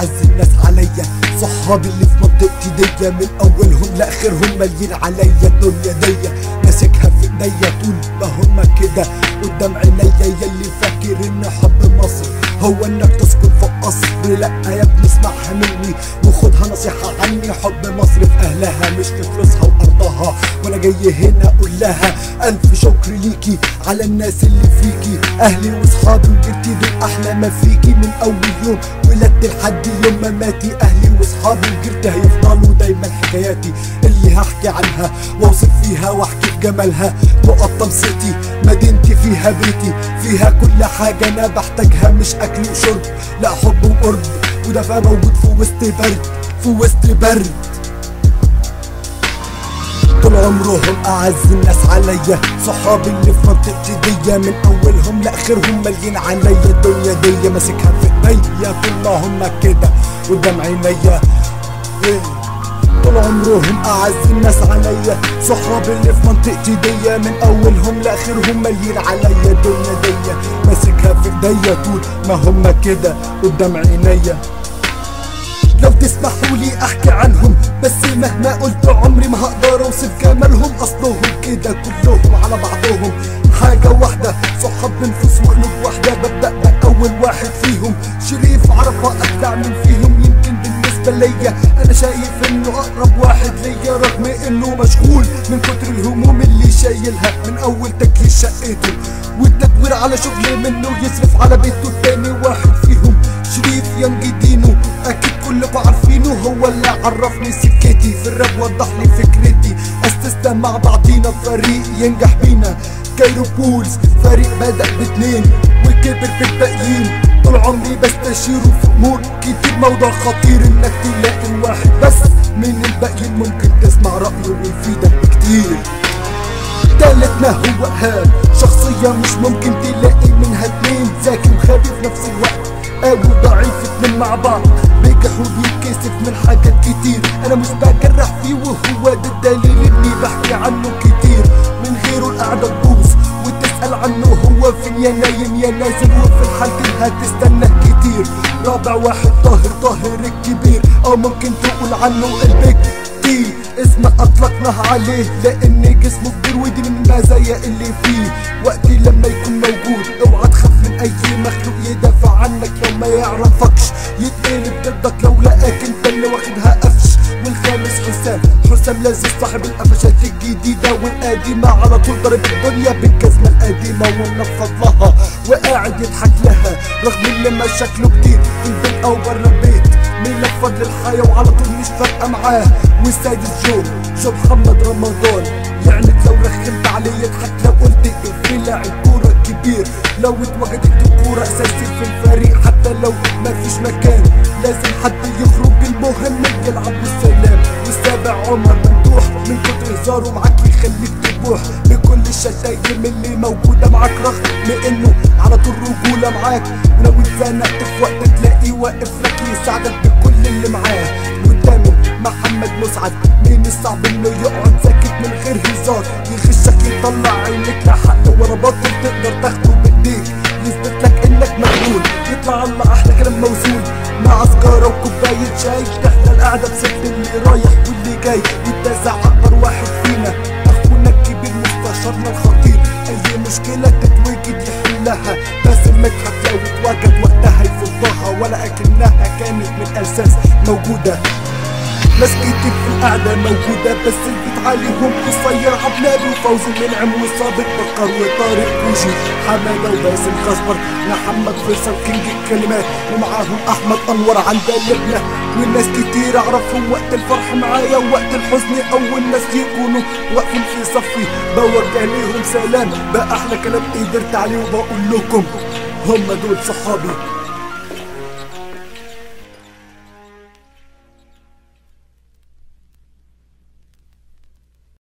اعز الناس عليا صحابي اللي في منطقتي دي من اولهم لاخرهم مالين عليا الدنيا دي ماسكها في ايديا طول ما هما كده قدام عينيا يلي فاكر ان حب مصر هو انك تسكن في قصر لا يا ابني اسمعها مني وخدها نصيحة عني حب مصر في اهلها مش في فلوسها وارضها وانا جاي هنا اقول لها الف شكر ليكي على الناس اللي فيكي اهلي واصحابي وجدتي دول احلى ما فيكي من اول يوم ولدت لحد يوم ما ماتي اهلي واصحابي وجدتي هيفضلوا دايما حكاياتي اللي هحكي عنها واوصف فيها واحكي في جمالها مقطم سيتي مدينتي فيها بيتي فيها كل حاجة انا بحتاجها مش اكل وشرب لا حب وقرب ودفى موجود في وسط برد في وسط برد طول عمرهم اعز الناس عليا صحابي اللي في منطقتي دي من اولهم لاخرهم مالين عليا الدنيا دي ماسكها في ايديا طول ما هم كده قدام عينيا إيه. طول عمرهم اعز الناس عليا صحابي اللي في منطقتي دي من اولهم لاخرهم مالين عليا الدنيا دي ماسكها في ايديا طول ما هم كده قدام عينيا لو تسمحوا لي احكي عنهم بس مهما قلت عمري ما هقدر اوصف جمالهم اصلهم كده كلهم على بعضهم حاجة واحدة صحاب بنفوس وقلوب واحدة ببدأ بأول واحد فيهم شريف عرفة أجدع من فيهم يمكن بالنسبة ليا أنا شايف إنه أقرب واحد ليا رغم إنه مشغول من كتر الهموم اللي شايلها من أول تجهيز شقته والتدوير على شغل منه يصرف على بيته التاني واحد فيهم شريف ينجي دينه اكيد كلكم عارفينه هو اللي عرفني سكتي في الراب وضح لي فكرتي اسسنا مع بعضينا فريق ينجح بينا كايرو بولز فريق بدأ باتنين وكبر في الباقيين طول عمري بستشيره في امور كتير موضوع خطير انك تلاقي واحد بس من الباقيين ممكن تسمع رأيه ويفيدك بكتير تالتنا هو هاب شخصية مش ممكن تلاقي منها اتنين ذكي وخبي في نفس الوقت قوي ضعيف اتنين مع بعض بيجح وبيتكسف من حاجات كتير انا مش بجرح فيه وهو ده الدليل اني بحكي عنه كتير من غيره القعدة تبوظ وتسأل عنه هو فين يا نايم يا نازل وفي الحالتين هتستنى كتير رابع واحد طاهر طاهر الكبير او ممكن تقول عنه البيج دي اسم اطلقناه عليه لان جسمه كبير ودي من المزايا اللي فيه وقتي لما يكون موجود اوعى تخاف من اي مخلوق يدافع عنك لو ما يعرفكش يتقلب ضدك لو لقاك انت اللي واخدها قفش والخامس حسام حسام لازم صاحب القفشات الجديدة والقديمة على طول ضرب الدنيا بالجزمة القديمة ومنفض لها وقاعد يضحك لها رغم اللي مشاكله كتير في البيت او برا البيت منفض للحياة وعلى طول مش فارقة معاه والسادس جو جو محمد رمضان يعني لو رخمت عليه يضحك لو قلت في لاعب كورة كبير لو اتوجدت الكورة اساسي في الفريق حتى لو ما فيش مكان لازم حد يخرج المهم يلعب والسلام والسابع عمر ممدوح من كتر هزاره معاك يخليك تبوح بكل الشتايم اللي موجودة معاك رغم انه على طول رجولة معاك ولو اتزنقت في وقت تلاقيه واقف لك يساعدك بكل اللي معاه قدامه محمد مسعد مين الصعب انه يقعد ساكت من غير هزار يغشك يطلع عينك لحق ورا باطل تقدر تاخده بايديك يثبت لك انك مجنون يطلع الله احلى كلام موزون مع سجارة وكوباية شاي تحت القعدة بسبب اللي رايح واللي جاي يتسع اكبر واحد فينا اخونا الكبير مستشارنا الخطير اي مشكلة تتوجد يحلها بس مدحت لو اتوجد وقتها يفضها ولا اكنها كانت من الاساس موجودة ناس كتير في القعدة موجودة بس البيت عليهم قصير عبلال وفوزي منعم وصابر بكر وطارق كوجي حمادة وباسم خصبر محمد فيصل كينج الكلمات ومعاهم أحمد أنور عند اللبنة والناس كتير أعرفهم وقت الفرح معايا ووقت الحزن أول ناس يكونوا واقفين في صفي بوجه ليهم سلام بأحلى كلام قدرت عليه وبقول لكم هم دول صحابي